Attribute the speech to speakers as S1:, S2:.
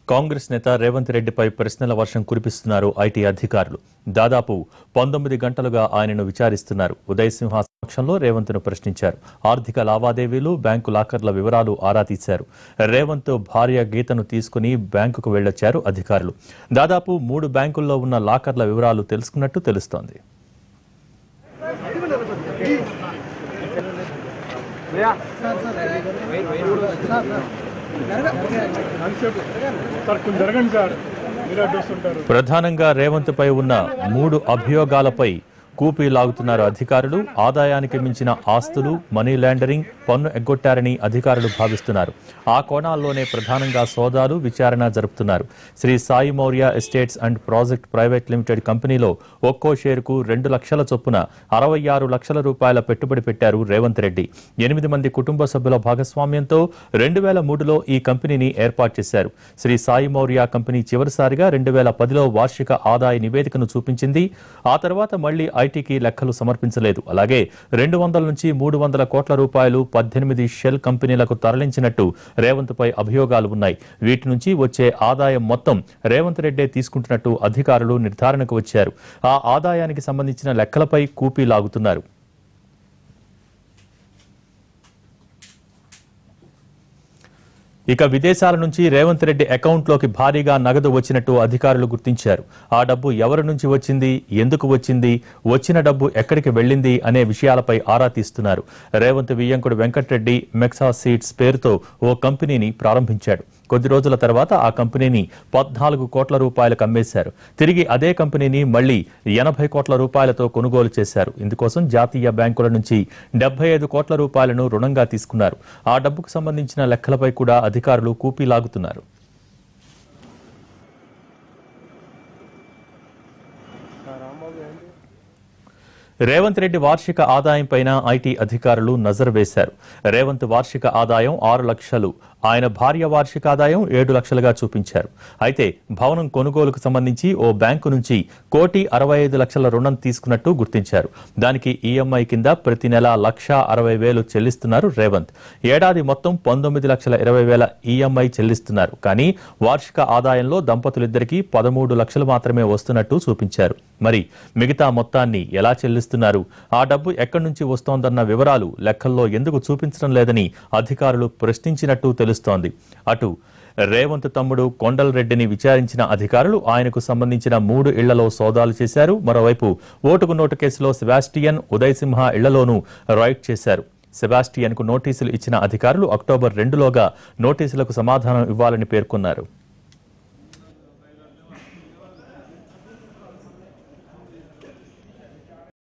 S1: కాంగ్రెస్ నేత రేవంత్ రెడ్డిపై ప్రశ్నల వర్షం కురిపిస్తున్నారు ఐటీ అధికారులు దాదాపు పంతొమ్మిది గంటలుగా ఆయనను విచారిస్తున్నారు ఉదయ్ సింహ సమక్షంలో రేవంత్ను ప్రశ్నించారు ఆర్థిక లావాదేవీలు బ్యాంకు లాకర్ల వివరాలు ఆరా తీశారు రేవంత్ భార్య గీతను తీసుకుని బ్యాంకుకు వెళ్లొచ్చారు అధికారులు దాదాపు మూడు బ్యాంకుల్లో ఉన్న లాకర్ల వివరాలు తెలుసుకున్నట్టు తెలుస్తోంది
S2: సార్ కొంచెం జరగండి సార్ మీరు అడ్డు వస్తుంటారు
S1: ప్రధానంగా రేవంత్ పై ఉన్న మూడు అభియోగాలపై కూపీ లాగుతున్నారు అధికారులు ఆదాయానికి మించిన ఆస్తులు మనీ లాండరింగ్ పన్ను ఎగ్గొట్టారని అధికారులు భావిస్తున్నారు ఆ కోణాల్లోనే ప్రధానంగా సోదాలు విచారణ జరుపుతున్నారు Sri Sai Mourya estates and project private limited కంపెనీలో ఒక్కో షేరుకు రెండు లక్షల చొప్పున అరవై ఆరు లక్షల రూపాయల పెట్టుబడి పెట్టారు రేవంత్ రెడ్డి ఎనిమిది మంది కుటుంబ సభ్యుల భాగస్వామ్యంతో రెండు వేల మూడులో ఈ కంపెనీని ఏర్పాటు చేశారు శ్రీ సాయి మౌర్య కంపెనీ చివరిసారిగా రెండు వేల పదిలో వార్షిక ఆదాయ నివేదికను చూపించింది ఆ తర్వాత మళ్లీ ఐటీకి లెక్కలు సమర్పించలేదు అలాగే రెండు వందల నుంచి మూడు వందల కోట్ల రూపాయలు పద్దెనిమిది షెల్ కంపెనీలకు తరలించినట్టు రేవంత్ పై అభియోగాలు ఉన్నాయి వీటి నుంచి వచ్చే ఆదాయం మొత్తం రేవంత్ రెడ్డే తీసుకుంటున్నట్టు అధికారులు నిర్ధారణకు వచ్చారు ఆ ఆదాయానికి సంబంధించిన లెక్కలపై కూపీ లాగుతున్నారు ఇక విదేశాల నుంచి రేవంత్ రెడ్డి అకౌంట్లోకి భారీగా నగదు వచ్చినట్టు అధికారులు గుర్తించారు ఆ డబ్బు ఎవరి నుంచి వచ్చింది ఎందుకు వచ్చింది వచ్చిన డబ్బు ఎక్కడికి వెళ్ళింది అనే విషయాలపై ఆరా తీస్తున్నారు రేవంత్ వియ్యంకుడు వెంకట్రెడ్డి మెక్సా సీడ్స్ పేరుతో ఓ కంపెనీని ప్రారంభించాడు కొద్ది రోజుల తర్వాత ఆ కంపెనీని పద్నాలుగు కోట్ల రూపాయలకు అమ్మేశారు తిరిగి అదే కంపెనీని మళ్లీ ఎనభై కోట్ల రూపాయలతో కొనుగోలు చేశారు ఇందుకోసం జాతీయ బ్యాంకుల నుంచి డెబ్బై ఐదు కోట్ల రూపాయలను రుణంగా తీసుకున్నారు ఆ డబ్బుకు సంబంధించిన లెక్కలపై కూడా అధికారులు కూపీ లాగుతున్నారు రేవంత్ రెడ్డి వార్షిక ఆదాయం పైన ఐటీ అధికారులు నజరు వేశారు రేవంత్ వార్షిక ఆదాయం ఆరు లక్షలు ఆయన భార్య వార్షిక ఆదాయం ఏడు లక్షలుగా చూపించారు అయితే భవనం కొనుగోలుకు సంబంధించి ఓ బ్యాంకు నుంచి కోటి అరవై ఐదు లక్షల రుణం తీసుకున్నట్టు గుర్తించారు దానికి ఈఎంఐ కింద ప్రతి నెల లక్ష అరవై వేలు చెల్లిస్తున్నారు రేవంత్ ఏడాది మొత్తం పంతొమ్మిది లక్షల ఇరవై వేల ఈఎంఐ చెల్లిస్తున్నారు కానీ వార్షిక ఆదాయంలో దంపతులిద్దరికీ పదమూడు లక్షలు మాత్రమే వస్తున్నట్టు చూపించారు మరి మిగతా మొత్తాన్ని ఎలా చెల్లిస్తున్నారు ఆ డబ్బు ఎక్కడి నుంచి వస్తోందన్న వివరాలు లెక్కల్లో ఎందుకు చూపించడం లేదని అధికారులు ప్రశ్నించినట్టు తెలుస్తోంది అటు రేవంత్ తమ్ముడు కొండల్ రెడ్డిని విచారించిన అధికారులు ఆయనకు సంబంధించిన మూడు ఇళ్లలో సోదాలు చేశారు మరోవైపు ఓటుకు నోటు కేసులో సెబాస్టియన్ ఉదయ్ సింహ ఇళ్లలోనూ రైడ్ చేశారు సెబాస్టియన్కు నోటీసులు ఇచ్చిన అధికారులు అక్టోబర్ రెండులోగా నోటీసులకు సమాధానం ఇవ్వాలని పేర్కొన్నారు